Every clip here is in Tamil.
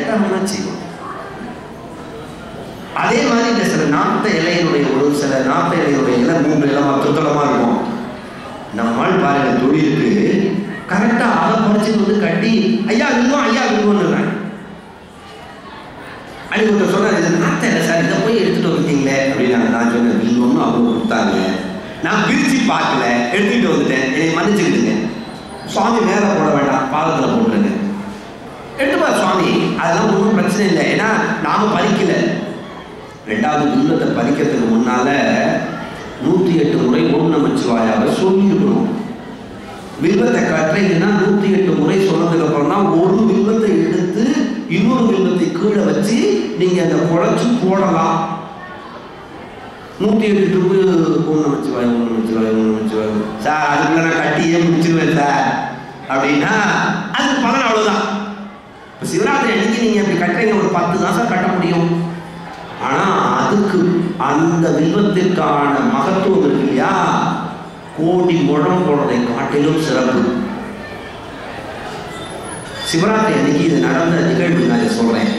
கேட்டாங்கன்னா செய்வோம் அதே மாதிரி இந்த சில நாட்ட இலையினுடைய ஒரு சில நாட்ட இலையினுடைய இலை மூன்று இலமா துத்தளமா இருக்கும் நம்மால் பாருங்க தொழிலுக்கு கரெக்டா அதை பறிச்சுட்டு வந்து கட்டி ஐயா வில்வம் ஐயா வில்வம்னு அன்னைக்கு ஒருத்தர் சொன்னார் இது நாட்ட இல்லை சார் இதை போய் எடுத்துட்டு வந்துட்டீங்களே அப்படின்னாங்க நான் சொன்னேன் வில்வம்னு அவங்க கொடுத்தாங்க நான் பிரிச்சு பார்க்கல எடுத்துட்டு வந்துட்டேன் என்னை மன்னிச்சுக்கிடுங்க சுவாமி மேலே போட வேண்டாம் பாதத்தில் போட்டுருங்க எடுத்துப்பா சுவாமி அதெல்லாம் ஒன்றும் பிரச்சனை இல்லை ஏன்னா நாம பறிக்கல ரெண்டாவது வில்வத்தை பறிக்கிறதுக்கு முன்னால நூற்றி எட்டு முறை ஓம் நமச்சிவாயாவை சொல்லியிருக்கணும் வில்வத்தை கட்டுறீங்கன்னா நூற்றி எட்டு முறை சொன்னதுக்கு அப்புறம் தான் ஒரு வில்வத்தை எடுத்து இன்னொரு வில்வத்தை கீழே வச்சு நீங்க அந்த குழச்சு போடலாம் நூற்றி எட்டு ட்ரிப்பு ஓம் நமச்சிவாய் ஓம் நமச்சிவாய் ஓம் நமச்சிவாய் சார் அதுக்குள்ள நான் கட்டியே முடிச்சிருவேன் சார் அப்படின்னா அதுக்கு பலன் அவ்வளவுதான் இப்போ சிவராத்திரி அன்னைக்கு நீங்க அப்படி கட்டுறீங்க ஒரு பத்து தான் சார் கட்ட முடியும் ஆனா அதுக்கு அந்த வில்வத்திற்கான மகத்துவம் இருக்கு இல்லையா கோடி முழம் போடுறதை காட்டிலும் சிறப்பு சிவராத்திரி அன்னைக்கு இது நடந்த நிகழ்வு நான் இதை சொல்றேன்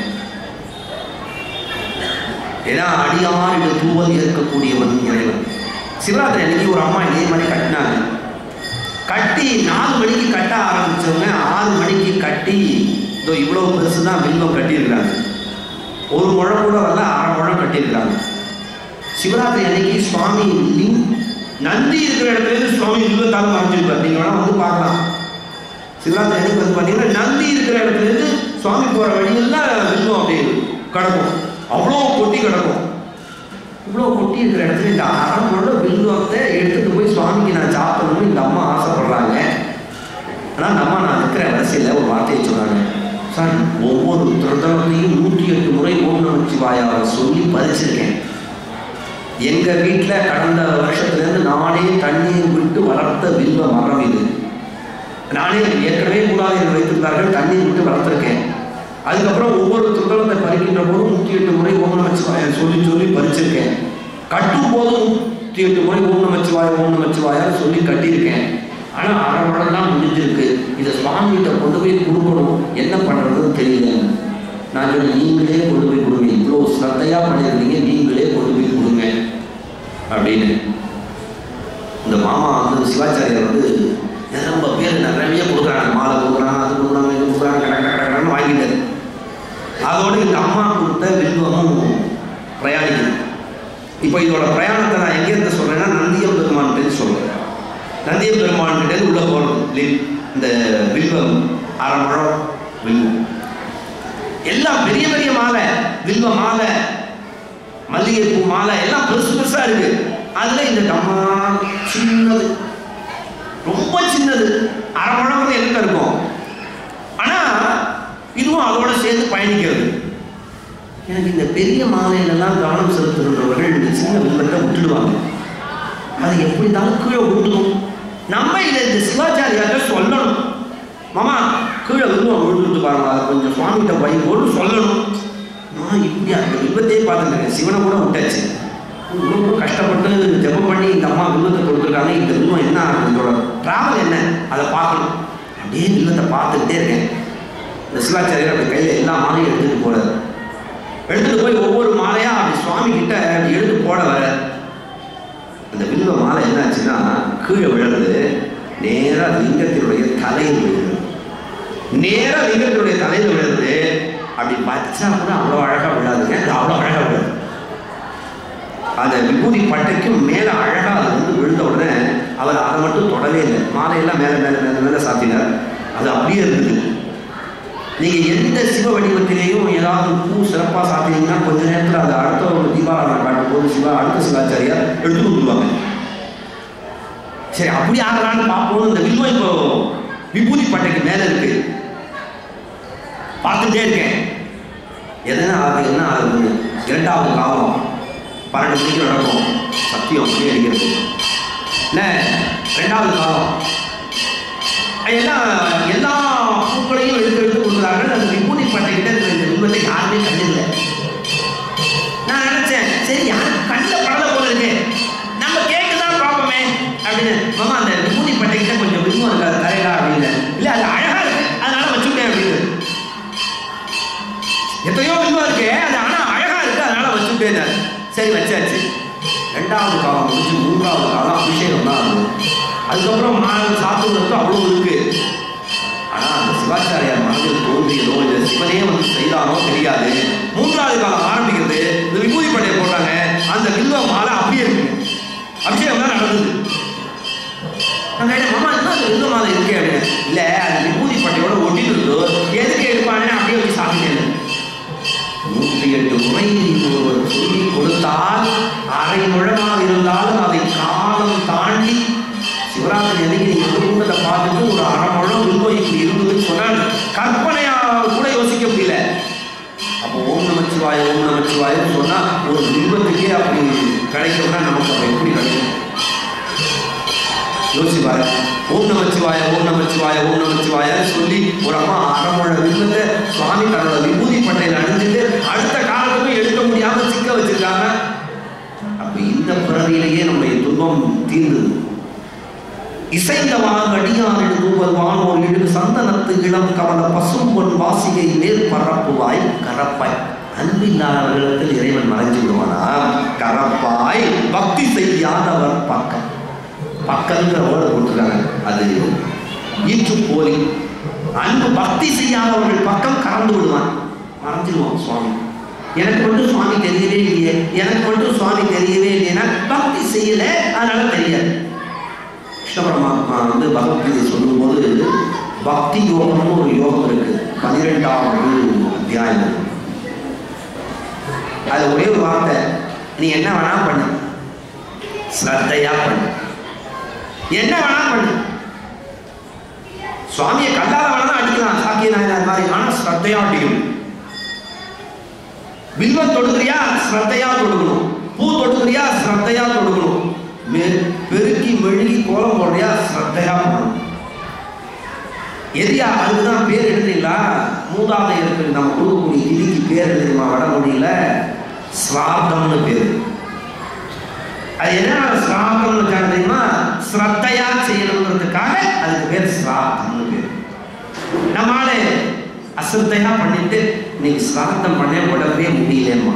ஏன்னா அடியார் இது தூவல் இருக்கக்கூடியவன் இறைவன் சிவராத்திரி அன்னைக்கு ஒரு அம்மா இதே மாதிரி கட்டினாங்க கட்டி நாலு மணிக்கு கட்ட ஆரம்பிச்சவங்க ஆறு மணிக்கு கட்டி இதோ இவ்வளவு பெருசு தான் வில்வம் கட்டியிருக்கிறாங்க ஒரு முழம் கூட வரல அரை முழம் கட்டியிருக்கிறாங்க சிவராத்திரி அன்னைக்கு சுவாமி லிங் நந்தி இருக்கிற இடத்துல இருந்து சுவாமி வில்வத்தால் மறைஞ்சிருப்பார் நீங்க வேணா வந்து பார்க்கலாம் சிவராத்திரி அன்னைக்கு வந்து பார்த்தீங்கன்னா நந்தி இருக்கிற இடத்துல இருந்து சுவாமி போற வழியெல்லாம் வில்வம் அப்படி கிடக்கும் அவ்வளோ கொட்டி கிடக்கும் இவ்வளோ கொட்டி இருக்கிற இடத்துல இந்த அரை முழம் வில்வத்தை எடுத்துட்டு போய் சுவாமிக்கு நான் சாப்பிடணும்னு இந்த அம்மா ஆசைப்படுறாங்க ஆனால் இந்த அம்மா நான் இருக்கிற வரிசையில் ஒரு வார்த்தையை சொன்னாங்க சார் ஒவ்வொரு திருத்தலத்தையும் நூற்றி எட்டு முறை ஓம் நமச்சிவாயாவை சொல்லி பறிச்சிருக்கேன் எங்க வீட்டுல கடந்த வருஷத்துல இருந்து நானே தண்ணீர் விட்டு வளர்த்த வில்வ மரம் இது நானே ஏற்கனவே மூலாதையில் வைத்திருந்தார்கள் தண்ணீர் விட்டு வளர்த்திருக்கேன் அதுக்கப்புறம் ஒவ்வொரு துத்தளத்தை பறிக்கின்ற போதும் நூற்றி எட்டு முறை ஓம் நமச்சிவாய சொல்லி சொல்லி பறிச்சிருக்கேன் கட்டும் போதும் நூற்றி எட்டு முறை ஓம் நமச்சிவாய ஓம் நமச்சிவாயா சொல்லி கட்டியிருக்கேன் ஆனா அரை மடம் தான் முடிஞ்சிருக்கு இதை சுவாமிகிட்ட கொண்டு போய் கொடுக்கணும் என்ன பண்றதுன்னு தெரியல நான் சொன்னேன் நீங்களே கொண்டு போய் கொடுங்க இவ்வளோ ஸ்ரத்தையா பண்ணியிருந்தீங்க நீங்களே கொண்டு போய் கொடுங்க அப்படின்னு இந்த மாமா வந்து சிவாச்சாரியர் வந்து ரொம்ப பேர் நிறைய கொடுக்குறாங்க மாலை கொடுக்குறாங்க அது கொடுக்குறாங்க இது கொடுக்குறாங்க கட கட கடன்னு வாங்கிட்டாரு அதோட இந்த அம்மா கொடுத்த வில்வமும் பிரயாணிக்குது இப்போ இதோட பிரயாணத்தை நான் எங்கேருந்து சொல்றேன்னா நந்தியம் பெருமான்கிட்ட சொல்றேன் நந்திய பெருமான்கிட்ட உள்ள போகிறது இந்த வில்வம் அரை முழம் வில்வம் எல்லாம் பெரிய பெரிய மாலை வில்வ மாலை மல்லிகைப்பூ மாலை எல்லாம் பெருசு பெருசா இருக்கு அதுல இந்த டம்மா சின்னது ரொம்ப சின்னது அரை முழம் எங்க இருக்கும் ஆனா இதுவும் அதோட சேர்ந்து பயணிக்கிறது எனக்கு இந்த பெரிய மாலையிலெல்லாம் கவனம் செலுத்துகின்றவர்கள் இந்த சின்ன வில்வத்தை விட்டுடுவாங்க அது எப்படி இருந்தாலும் கீழே விட்டுடும் நம்ம இதை இந்த சிவாச்சாரியார்ட்ட சொல்லணும் மாமா கீழே வில்வம் விழுந்துட்டு பாருங்க அதை கொஞ்சம் சுவாமிகிட்ட வைங்கோன்னு சொல்லணும் நான் இப்படி அந்த வில்வத்தையே பார்த்துருக்கேன் சிவனை கூட விட்டாச்சு ரொம்ப கஷ்டப்பட்டு ஜெபம் பண்ணி இந்த அம்மா வில்வத்தை கொடுத்துருக்காங்க இந்த வில்வம் என்ன ஆகுது இதோட டிராவல் என்ன அதை பார்க்கணும் அப்படியே வில்வத்தை பார்த்துக்கிட்டே இருக்கேன் இந்த சிவாச்சாரியர் அப்படி கையில் எல்லா மாலையும் எடுத்துகிட்டு போறாரு எடுத்துட்டு போய் ஒவ்வொரு மாலையா அப்படி சுவாமி கிட்ட அப்படி எடுத்து போட வர அந்த வில்வ மாலை என்னாச்சுன்னா கீழே விழுறது நேரா லிங்கத்தினுடைய தலையில் விழுது நேரா லிங்கத்தினுடைய தலையில் விழுது அப்படி பச்சா கூட அவ்வளோ அழகா விழாதுங்க அது அவ்வளோ அழகா விழுது அந்த விபூதி பட்டைக்கும் மேல அழகா அது வந்து விழுந்த உடனே அவர் அதை மட்டும் தொடவே இல்லை மாலையெல்லாம் மேல மேல மேல மேல சாத்தினார் அது அப்படியே இருந்தது நீங்க எந்த சிவ வடிவத்திலேயும் ஏதாவது பூ சிறப்பா சாத்தினீங்கன்னா கொஞ்ச நேரத்துல அதை அடுத்த ஒரு தீபாவளி காட்டும் போது சிவா அடுத்த சிவாச்சாரியார் எடுத்து கொடுத்துருவாங்க சரி அப்படி ஆகலான்னு பார்ப்போம் இந்த வில்வம் இப்போ விபூதி பட்டைக்கு மேல இருக்கு பார்த்துட்டே இருக்கேன் எதனா ஆகுது என்ன ஆகுது இரண்டாவது காலம் பன்னெண்டு மணிக்கு நடக்கும் சத்தியம் அப்படியே அடிக்கிறது என்ன ரெண்டாவது காலம் எல்லாம் எல்லா பூக்களையும் எடுத்து எடுத்து கொடுக்குறாங்க அந்த விபூதி பட்டைக்கிட்ட இருக்கிற இந்த வில்வத்தை யாருமே கண்டில்லை நான் நினைச்சேன் சரி யாருக்கு கண்ணில் படல போல இருக்கு நம்ம கேட்டு தான் பார்ப்போமே அப்படின்னு மாமா அந்த விபூதி பட்டைக்கிட்ட கொஞ்சம் வில்வம் இருக்காது தரையிலா அப்படின்னு இல்லை அது அழகா இருக்கு அதனால வச்சுட்டேன் அப்படின்னு வச்சுக்கோங்க சரி வச்சாச்சு ரெண்டாவது காலம் முடிஞ்சு மூன்றாவது காலம் அபிஷேகம் தான் ஆகும் அதுக்கப்புறம் மாணவன் சாப்பிடுறதுக்கு அவ்வளோ இருக்கு ஆனா அந்த சிவாச்சாரியார் மனதில் தோன்றியதோ இல்லை சிவனே வந்து செய்தானோ தெரியாது மூன்றாவது காலம் ஆரம்பிக்கிறது இந்த விபூதி பட்டையை போட்டாங்க அந்த வில்வ மாலை அப்படியே இருக்கு அபிஷேகம் தான் நடந்தது நான் கேட்டேன் மாமா என்ன அந்த வில்வ மாலை இருக்கு அப்படின்னு இல்ல அந்த விபூதி பட்டையோட ஒட்டிட்டு இருந்தோ எதுக்கு எடுப்பானே அப்படியே வச்சு சாப்பிட்டேன் நூற்றி எட்டு முறை ஒருவர் சொல்லி கொடுத்தால் அரை முழமாக இருந்தாலும் அதை காலம் தாண்டி சிவராத்திரி அன்னைக்கு நீங்க குடும்பத்தை பார்த்துட்டு ஒரு அரை முழம் வில்வம் இப்படி இருந்ததுன்னு சொன்னால் கற்பனையா கூட யோசிக்க முடியல அப்போ ஓம் நமச்சிவாய ஓம் நமச்சிவாயன்னு சொன்னா ஒரு வில்வத்துக்கே அப்படி கிடைக்கும்னா நமக்கு அப்போ எப்படி கிடைக்கும் யோசிச்சு பாருங்க ஓம் நமச்சிவாய ஓம் நமச்சிவாய ஓம் நமச்சிவாயன்னு சொல்லி ஒரு அம்மா அறமுழ வில்லத்தை சுவாமி தன்னோட விபூதி பட்டையில அணிஞ்சிட்டு அடுத்த காலத்துக்கும் எடுக்க முடியாம சிக்க வச்சிருக்காங்க அப்ப இந்த பிறவியிலேயே நம்முடைய துன்பம் தீர்ந்தது இசைந்தவான் அடியான் தூவல்வான் ஒரு இடு சந்தனத்து இளம் கமல பசும் பொன் வாசிகை மேல் பரப்புவாய் கரப்பாய் அன்பில்லாதவர்களிடத்தில் இறைவன் மறைஞ்சு விடுவானா கரப்பாய் பக்தி செய்யாதவர் பக்கம் பக்கங்கிற வேர்டு போட்டிருக்காங்க அது ஈற்று போலி அன்பு பக்தி செய்யாதவர்கள் பக்கம் கறந்து விடுவான் மறைஞ்சிடுவான் சுவாமி எனக்கு மட்டும் சுவாமி தெரியவே இல்லையே எனக்கு மட்டும் சுவாமி தெரியவே இல்லைன்னா பக்தி செய்யல அதனால தெரியாது கிருஷ்ண பரமாத்மா வந்து பகவத்கீதை சொல்லும்போது பக்தி யோகம்னு ஒரு யோகம் இருக்கு பன்னிரெண்டாவது அத்தியாயம் அது ஒரே ஒரு வார்த்தை நீ என்ன வேணா பண்ணு ஸ்ரத்தையா பண்ணு என்ன வேணா பண்ணு சுவாமியை கல்லால வேணா அடிக்கலாம் சாக்கிய நாயனார் மாதிரி ஆனா ஸ்ரத்தையா அடிக்கணும் வில்வம் தொடுக்கிறியா ஸ்ரத்தையா தொடுக்கணும் பூ தொடுக்கிறியா ஸ்ரத்தையா தொடுக்கணும் மெ- பெருக்கி மெழுகி கோலம் போடுறியா ஸ்ரத்தையா பண்ணணும் எதியா அதுதான் பேர் எழுதுறீங்களா மூதாதையருக்கு நம்ம கொடுக்கக்கூடிய திதிக்கு பேர் எழுதுமா வடமொழியில ஸ்ராத்தம்னு பேர் அது என்ன ஸ்ராத்தம்னு இருக்காங்க தெரியுமா ஸ்ரத்தையா செய்யணுங்கிறதுக்காக அதுக்கு பேர் ஸ்ராத்தம்னு பேர் நம்மால அசிரத்தையா பண்ணிட்டு இன்னைக்கு ஸ்ராத்தம் பண்ண உடம்பே முடியலம்மா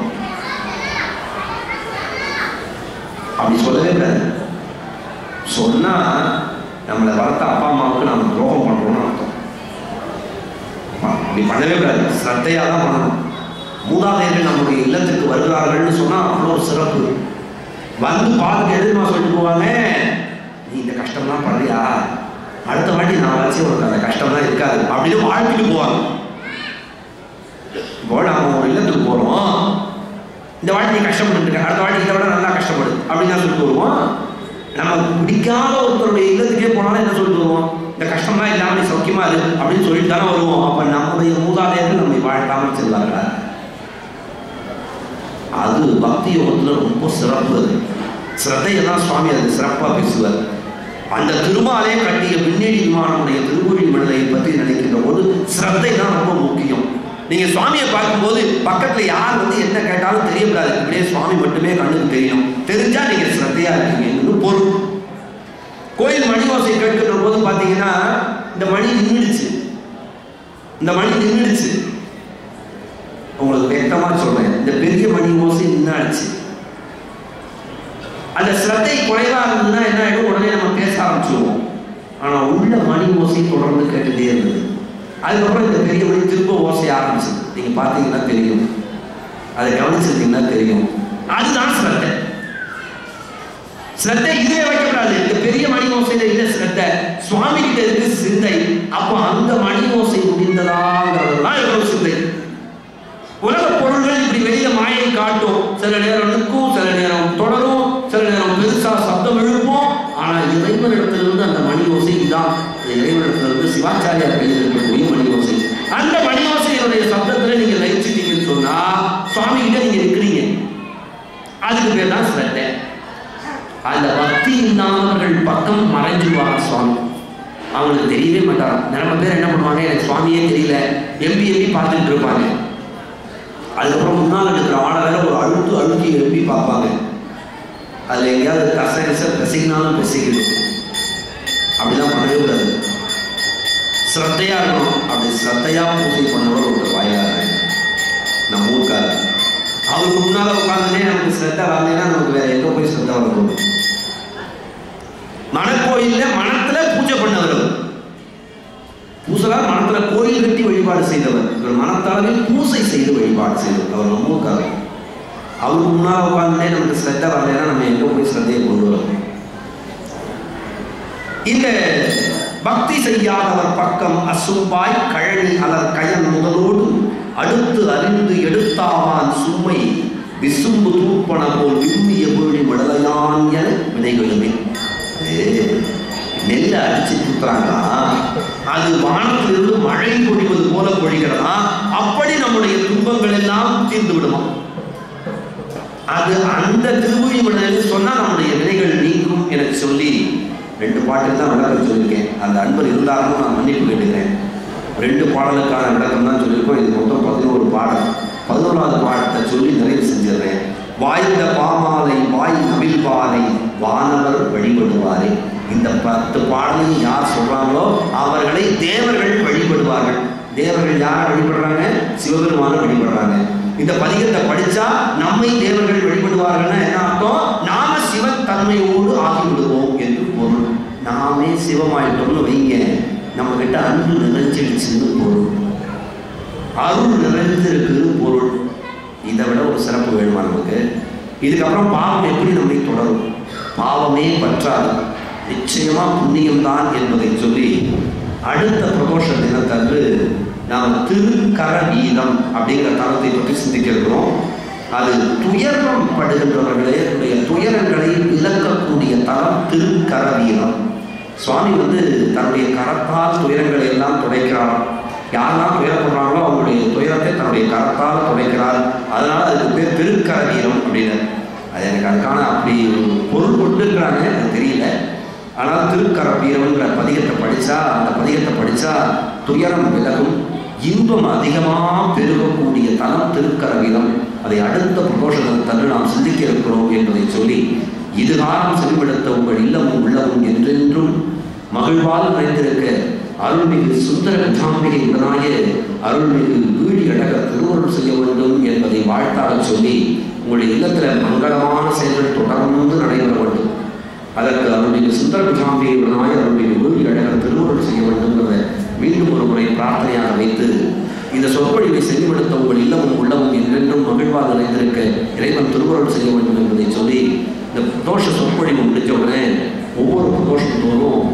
அப்படி சொல்லவே கூடாது சொன்னா நம்மளை வளர்த்த அப்பா அம்மாவுக்கு நம்ம துரோகம் பண்றோம்னு அர்த்தம் அப்படி பண்ணவே கூடாது ஸ்ரத்தையா தான் பண்ணணும் மூதாதையர்கள் நம்முடைய இல்லத்துக்கு வருகிறார்கள்னு சொன்னா அவ்வளோ ஒரு சிறப்பு வந்து பார்த்துட்டு எதுமா சொல்லிட்டு போவாங்க நீ இந்த கஷ்டம்லாம் படுறியா அடுத்த வாட்டி நான் வச்சு உனக்கு அந்த கஷ்டம்லாம் இருக்காது அப்படின்னு வாழ்த்துட்டு போவாங்க இப்போ நம்ம ஒரு இல்லத்துக்கு போறோம் இந்த வாட்டி நீ கஷ்டப்பட்டு இருக்க அடுத்த வாட்டி இதை விட நல்லா கஷ்டப்படு அப்படின்னு தான் சொல்லிட்டு வருவோம் நமக்கு பிடிக்காத ஒருத்தருடைய இல்லத்துக்கே போனாலும் என்ன சொல்லிட்டு வருவோம் இந்த கஷ்டம்லாம் இல்லாமல் நீ சௌக்கியமா இரு அப்படின்னு சொல்லிட்டு தானே வருவோம் அப்ப நம்முடைய மூதாதையர்கள் நம்மை வாழ்த்தாமல் செல்வார்களா அது பக்தி யோகத்துல ரொம்ப சிறப்பு அது சிரத்தையை தான் சுவாமி அது சிறப்பா பேசுவார் அந்த திருமாலே கட்டிய விண்ணெடி விமானமுடைய திருவொழி மண்டலையை பற்றி நினைக்கின்ற போது சிரத்தை தான் ரொம்ப முக்கியம் நீங்க சுவாமியை பார்க்கும்போது பக்கத்துல யார் வந்து என்ன கேட்டாலும் தெரியக்கூடாது இப்படியே சுவாமி மட்டுமே கண்ணுக்கு தெரியும் தெரிஞ்சா நீங்க சிரத்தையா இருக்கீங்கன்னு பொருள் கோயில் மணி ஓசை கேட்கின்ற போது பாத்தீங்கன்னா இந்த மணி நின்றுடுச்சு இந்த மணி நின்றுடுச்சு உங்களுக்கு வெட்டமா சொல்றேன் இந்த பெரிய மணி ஓசை நின்னாடுச்சு அந்த சிரத்தை குறைவா இருந்ததுன்னா என்ன ஆயிடும் உடனே நம்ம பேச ஆரம்பிச்சிருவோம் ஆனா உள்ள மணி ஓசை தொடர்ந்து கேட்டுட்டே இருந்தது அதுக்கப்புறம் இந்த பெரிய மணி திரும்ப ஓசை ஆரம்பிச்சது நீங்க பார்த்தீங்கன்னா தெரியும் அதை கவனிச்சிருந்தீங்கன்னா தெரியும் அதுதான் சிரத்தை சிரத்தை இதுவே வைக்கக்கூடாது இந்த பெரிய மணி ஓசையில இல்ல சிரத்தை சுவாமி கிட்ட இருக்கு சிந்தை அப்போ அந்த மணி ஓசை முடிந்ததாங்கிறதுதான் எவ்வளவு சிந்தை உலக பொருள்கள் இப்படி வெளியில மாயை காட்டும் சில நேரம் நிற்கும் சில நேரம் தொடரும் சில நேரம் பெருசா சப்தம் எழுப்போம் ஆனா இறைவனிடத்திலிருந்து அந்த மணி ஓசை தான் அந்த இறைவனிடத்திலிருந்து சிவாச்சாரியார் கையில் இருக்கக்கூடிய மணி ஓசை அந்த மணி ஓசையினுடைய சப்தத்துல நீங்க லயிச்சிட்டீங்கன்னு சொன்னா சுவாமி கிட்ட நீங்க இருக்கிறீங்க அதுக்கு பேர் தான் சிரத்தை அந்த பக்தி இல்லாதவர்கள் பக்கம் மறைஞ்சிருவாங்க சுவாமி அவங்களுக்கு தெரியவே மாட்டாங்க நிறைய பேர் என்ன பண்ணுவாங்க எனக்கு சுவாமியே தெரியல எம்பி எம்பி பார்த்துட்டு இருப்பாங்க அதுக்கப்புறம் முன்னால் இருக்கிற ஆளை வேற ஒரு அழுத்து அழுத்தி எழுப்பி பார்ப்பாங்க அதில் எங்கேயாவது கசகச பெசிக்கினாலும் பெசிக்கணும் அப்படிதான் பண்ணவே கூடாது ஸ்ரத்தையா இருக்கணும் அப்படி ஸ்ரத்தையா பூஜை பண்ணவர் ஒரு வாயிலாக நம்ம ஊர்க்காரர் அவருக்கு முன்னால உட்காந்துனே நமக்கு ஸ்ரத்த வரலைன்னா நமக்கு வேற எங்க போய் ஸ்ரத்த வரணும் மனக்கோயில்ல மனத்துல பூஜை பண்ணவர் பூசலார் மனத்துல கோயில் கட்டி வழிபாடு செய்தவர் இவர் மனத்தளவில் பூசை செய்து வழிபாடு செய்தவர் அவர் நம்புக்காரர் அவருக்கு முன்னால் உட்காந்துட்டே நமக்கு ஸ்ரத்த வரலைன்னா நம்ம எங்க போய் ஸ்ரத்தையை கொண்டு வரோம் இந்த பக்தி செய்யாதவர் பக்கம் அசும்பாய் கழனி அலர் கயன் முதலோடு அடுத்து அறிந்து எடுத்தாவான் சும்மை விசும்பு தூப்பன போல் விம்மிய வீழி விடலையான் என வினைகளுமே நெல்லை அடிச்சு தூத்துறாங்களா அது வானத்திலிருந்து மழை பொழிவது போல பொழிகிறதா அப்படி நம்முடைய துன்பங்கள் எல்லாம் தீர்ந்து விடுமா அது அந்த திருமொழி விடல் சொன்னா நம்முடைய வினைகள் நீங்கும் எனக்கு சொல்லி ரெண்டு பாட்டுக்கு தான் விளக்கம் சொல்லியிருக்கேன் அந்த அன்பர் இருந்தாலும் நான் மன்னிப்பு கேட்டுக்கிறேன் ரெண்டு பாடலுக்கான விளக்கம் தான் சொல்லியிருக்கோம் இது மொத்தம் பதினோரு பாடல் பதினோராவது பாடத்தை சொல்லி நிறைவு செஞ்சிடுறேன் வாய்ந்த பாமாலை வாய் நவில்வாரை வானவர் வழிபடுவாரே இந்த பத்து பாடலையும் யார் சொல்றாங்களோ அவர்களை தேவர்கள் வழிபடுவார்கள் தேவர்கள் யாரை வழிபடுறாங்க சிவபெருமான வழிபடுறாங்க இந்த பதிகத்தை படிச்சா நம்மை தேவர்கள் வழிபடுவார்கள்னா என்ன அர்த்தம் நாம சிவத்தன்மையோடு ஆகிவிடுவோம் என்று பொருள் நாமே சிவமாயிட்டோம்னு வைங்க நம்ம கிட்ட அன்பு நிறைஞ்சிடுச்சுன்னு பொருள் அருள் நிறைந்திருக்குன்னு பொருள் இதை விட ஒரு சிறப்பு வேணுமா நமக்கு இதுக்கப்புறம் பாவம் எப்படி நம்மை தொடரும் பாவமே பற்றாது நிச்சயமா புண்ணியம்தான் என்பதை சொல்லி அடுத்த பிரதோஷ தினத்தன்று நாம் திருக்கர வீதம் அப்படிங்கிற தளத்தை பற்றி சிந்திக்க இருக்கிறோம் அது துயரம் படுகின்றவர்களே தன்னுடைய துயரங்களை விளக்கக்கூடிய தலம் திருக்கர வீதம் சுவாமி வந்து தன்னுடைய கரத்தால் துயரங்களை எல்லாம் துடைக்கிறார் யாரெல்லாம் துயரப்படுறாங்களோ அவங்களுடைய துயரத்தை தன்னுடைய கரத்தால் துடைக்கிறார் அதனால அதுக்கு பேர் திருக்கர வீரம் அப்படின்னு அது எனக்கு அதுக்கான அப்படி ஒரு பொருள் கொண்டுங்கிறாங்க எனக்கு தெரியல ஆனால் திருக்கர வீரம்ங்கிற பதிகத்தை படித்தா அந்த பதிகத்தை படித்தா துயரம் விலகும் இன்பம் அதிகமாக பெருகக்கூடிய தலம் திருக்கர வீரம் அதை அடுத்த பிரதோஷத்தன்று நாம் சிந்திக்க இருக்கிறோம் என்பதை சொல்லி இதுகாலம் செவிப்படுத்த உங்கள் இல்லமும் உள்ளமும் என்றென்றும் மகிழ்வால் நிறைந்திருக்க அருள்மிகு சுந்தர கஜாம்பிகை உடனாய அருள்மிகு வீழி அழக திருவருள் செய்ய வேண்டும் என்பதை வாழ்த்தாக சொல்லி உங்களுடைய இல்லத்தில் மங்களமான செயல்கள் தொடர்ந்து நடைபெற வேண்டும் அதற்கு அருள்மிகு சுந்தர கஜாம்பிகை உடனாய அருள்மிகு வீழி அழக திருவருள் செய்ய வேண்டும்ங்கிறத மீண்டும் ஒரு முறை பிரார்த்தனையாக வைத்து இந்த சொற்பொழிவை செவிப்படுத்த உங்கள் இல்லமும் உள்ளமும் என்றென்றும் மகிழ்வாக நிறைந்திருக்க இறைவன் திருவருள் செய்ய வேண்டும் என்பதை சொல்லி இந்த பிரதோஷ சொற்பொழிவு முடிஞ்ச உடனே ஒவ்வொரு பிரதோஷத்தோறும்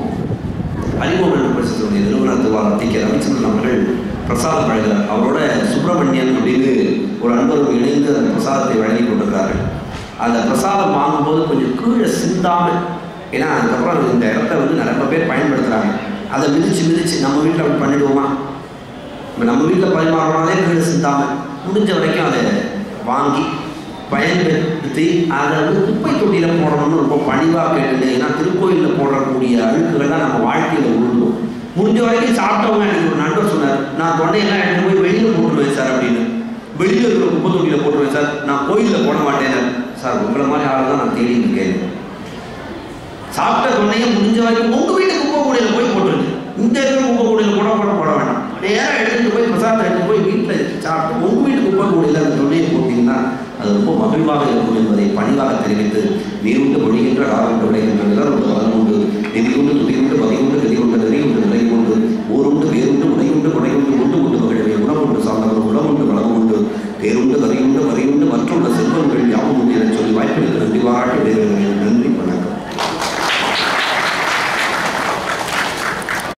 அறிமுகம் பிரசித்தனுடைய நிறுவனர் திருவாரூர் டி கே ரவிச்சந்திரன் அவர்கள் பிரசாதம் வழங்குகிறார் அவரோட சுப்பிரமணியன் அப்படின்னு ஒரு அன்பரும் இணைந்து அந்த பிரசாதத்தை வழங்கி கொண்டிருக்கிறார்கள் அந்த பிரசாதம் வாங்கும்போது கொஞ்சம் கீழே சிந்தாமல் ஏன்னா அதுக்கப்புறம் இந்த இடத்த வந்து நிறைய பேர் பயன்படுத்துகிறாங்க அதை மிதிச்சு மிதிச்சு நம்ம வீட்டில் அப்படி பண்ணிடுவோமா இப்போ நம்ம வீட்டில் பரிமாறினாலே கீழே சிந்தாமல் முடிஞ்ச வரைக்கும் அதை வாங்கி பயன்படுத்தி அதை வந்து குப்பை தொட்டியில் போடணும்னு ரொம்ப பணிவாக கேட்டுருந்தேன் ஏன்னா திருக்கோயிலில் போடக்கூடிய அழுக்குகள்லாம் நம்ம வாழ்க்கையில் உருளும் முடிஞ்ச வரைக்கும் சாப்பிட்டவங்க எனக்கு ஒரு நண்பர் சொன்னார் நான் தொண்டையெல்லாம் எடுத்து போய் வெளியில் போட்டுருவேன் சார் அப்படின்னு வெளியில் இருக்கிற குப்பை தொட்டியில் போட்டுருவேன் சார் நான் கோயிலில் போட மாட்டேன் சார் உங்களை மாதிரி ஆளை தான் நான் தேடிட்டு இருக்கேன் சாப்பிட்ட தொண்டையை முடிஞ்ச வரைக்கும் உங்கள் வீட்டு குப்பை கூடையில் போய் போட்டுருங்க இந்த இருக்கிற குப்பை கூடையில் கூட போட போட வேண்டாம் நேராக எடுத்துகிட்டு போய் பிரசாதத்தை எடுத்து போய் வீட்டில் சாப்பிட்டு உங்கள் வீட்டு குப்பை கூடையில் அந்த தொண்டையை போட்டிங்கன்னா அது ரொம்ப மகிழ்வாக இருக்கும் என்பதை பணிவாக தெரிவித்து நீருண்டு பொழிகின்ற ராகண்டு விளைகின்ற நிலர் உண்டு நிதி கொண்டு துதி கொண்டு